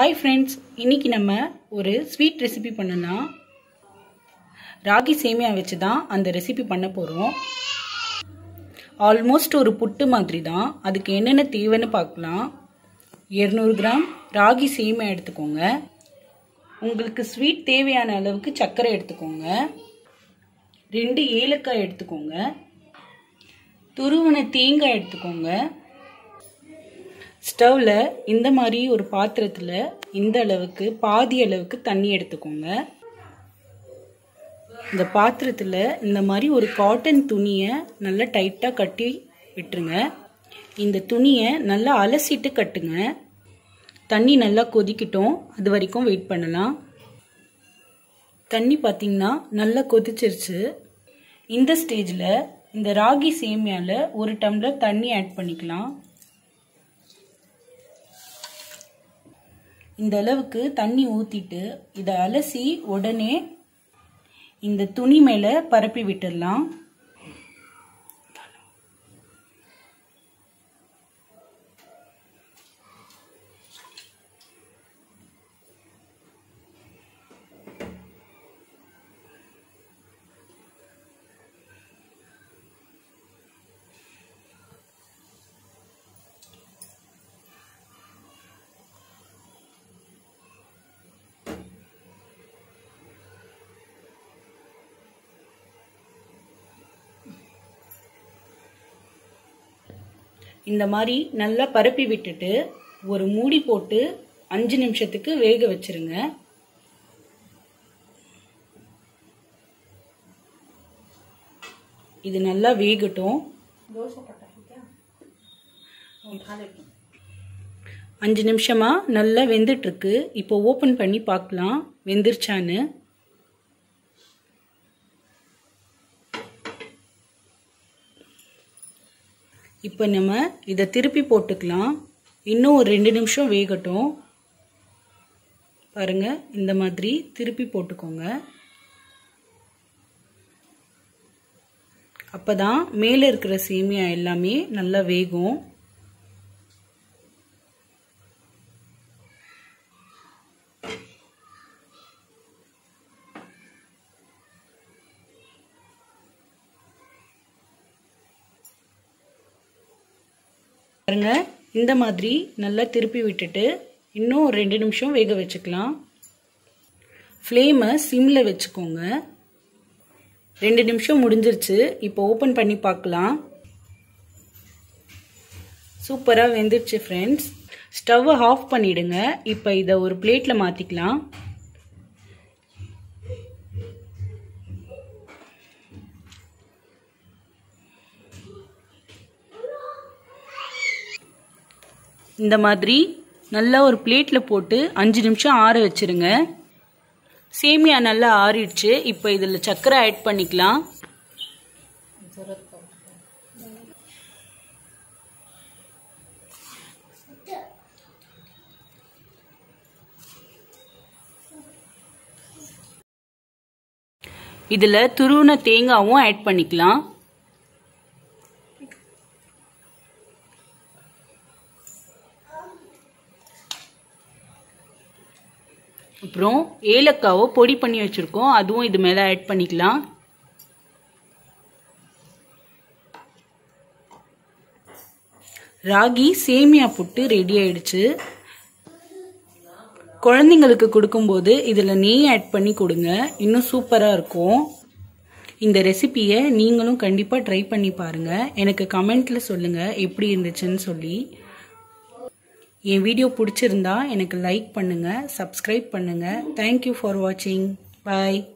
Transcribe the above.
hi friends இன்னைக்கு நம்ம ஒரு ஸ்வீட் ரெசிபி பண்ணலாம் ராகி சேமியா வச்சு தான் அந்த ரெசிபி பண்ண போகிறோம் ஆல்மோஸ்ட் ஒரு புட்டு மாதிரி தான் அதுக்கு என்னென்ன தேவைன்னு பார்க்கலாம் இரநூறு கிராம் ராகி சேமியா எடுத்துக்கோங்க உங்களுக்கு ஸ்வீட் தேவையான அளவுக்கு சர்க்கரை எடுத்துக்கோங்க ரெண்டு ஏலக்காய் எடுத்துக்கோங்க துருவன தேங்காய் எடுத்துக்கோங்க ஸ்டவ்வில் இந்த மாதிரி ஒரு பாத்திரத்தில் இந்த அளவுக்கு பாதி அளவுக்கு தண்ணி எடுத்துக்கோங்க இந்த பாத்திரத்தில் இந்த மாதிரி ஒரு காட்டன் துணியை நல்லா டைட்டாக கட்டி விட்டுருங்க இந்த துணியை நல்லா அலசிட்டு கட்டுங்க தண்ணி நல்லா கொதிக்கட்டும் அது வரைக்கும் வெயிட் பண்ணலாம் தண்ணி பார்த்திங்கன்னா நல்லா கொதிச்சிருச்சு இந்த ஸ்டேஜில் இந்த ராகி சேமியாவில் ஒரு டம்ளர் தண்ணி ஆட் பண்ணிக்கலாம் இந்த அளவுக்கு தண்ணி ஊற்றிட்டு இதை அலசி உடனே இந்த துணி மேலே பரப்பி விட்டுடலாம் இந்த மாதிரி நல்லா பரப்பி விட்டுட்டு ஒரு மூடி போட்டு அஞ்சு நிமிஷத்துக்கு வேக வச்சிருங்க இது நல்லா வேகட்டும் அஞ்சு நிமிஷமா நல்லா வெந்துட்டு இருக்கு இப்போ ஓப்பன் பண்ணி பார்க்கலாம் வெந்துருச்சான்னு இப்போ நம்ம இதை திருப்பி போட்டுக்கலாம் இன்னும் ஒரு ரெண்டு நிமிஷம் வேகட்டும் பாருங்க இந்த மாதிரி திருப்பி போட்டுக்கோங்க அப்போ தான் மேலே இருக்கிற சேமியா எல்லாமே நல்லா வேகும் பாருங்க இந்த மாதிரி நல்லா திருப்பி விட்டுட்டு இன்னும் ஒரு ரெண்டு நிமிஷம் வேக வச்சுக்கலாம் ஃப்ளேமை சிம்மில் வச்சுக்கோங்க ரெண்டு நிமிஷம் முடிஞ்சிருச்சு இப்போ ஓப்பன் பண்ணி பார்க்கலாம் சூப்பராக வெந்துருச்சு ஃப்ரெண்ட்ஸ் ஸ்டவ்வை ஆஃப் பண்ணிடுங்க இப்போ இதை ஒரு பிளேட்டில் மாற்றிக்கலாம் இந்த மாதிரி நல்லா ஒரு பிளேட்டில் போட்டு அஞ்சு நிமிஷம் ஆற வச்சிருங்க சேமியா நல்லா ஆறிடுச்சு இப்போ இதில் சர்க்கரை ஆட் பண்ணிக்கலாம் இதில் துருவன தேங்காவும் ஆட் பண்ணிக்கலாம் அப்புறம் ஏலக்காவை பொடி பண்ணி வச்சுருக்கோம் அதுவும் இது மேலே ஆட் பண்ணிக்கலாம் ராகி சேமியா புட்டு ரெடி ஆயிடுச்சு குழந்தைங்களுக்கு கொடுக்கும்போது இதில் நெய் ஆட் பண்ணி கொடுங்க இன்னும் சூப்பராக இருக்கும் இந்த ரெசிப்பியை நீங்களும் கண்டிப்பாக ட்ரை பண்ணி பாருங்கள் எனக்கு கமெண்ட்டில் சொல்லுங்கள் எப்படி இருந்துச்சுன்னு சொல்லி என் வீடியோ பிடிச்சிருந்தா எனக்கு லைக் பண்ணுங்கள் சப்ஸ்கிரைப் பண்ணுங்கள் தேங்க்யூ ஃபார் வாட்சிங் பாய்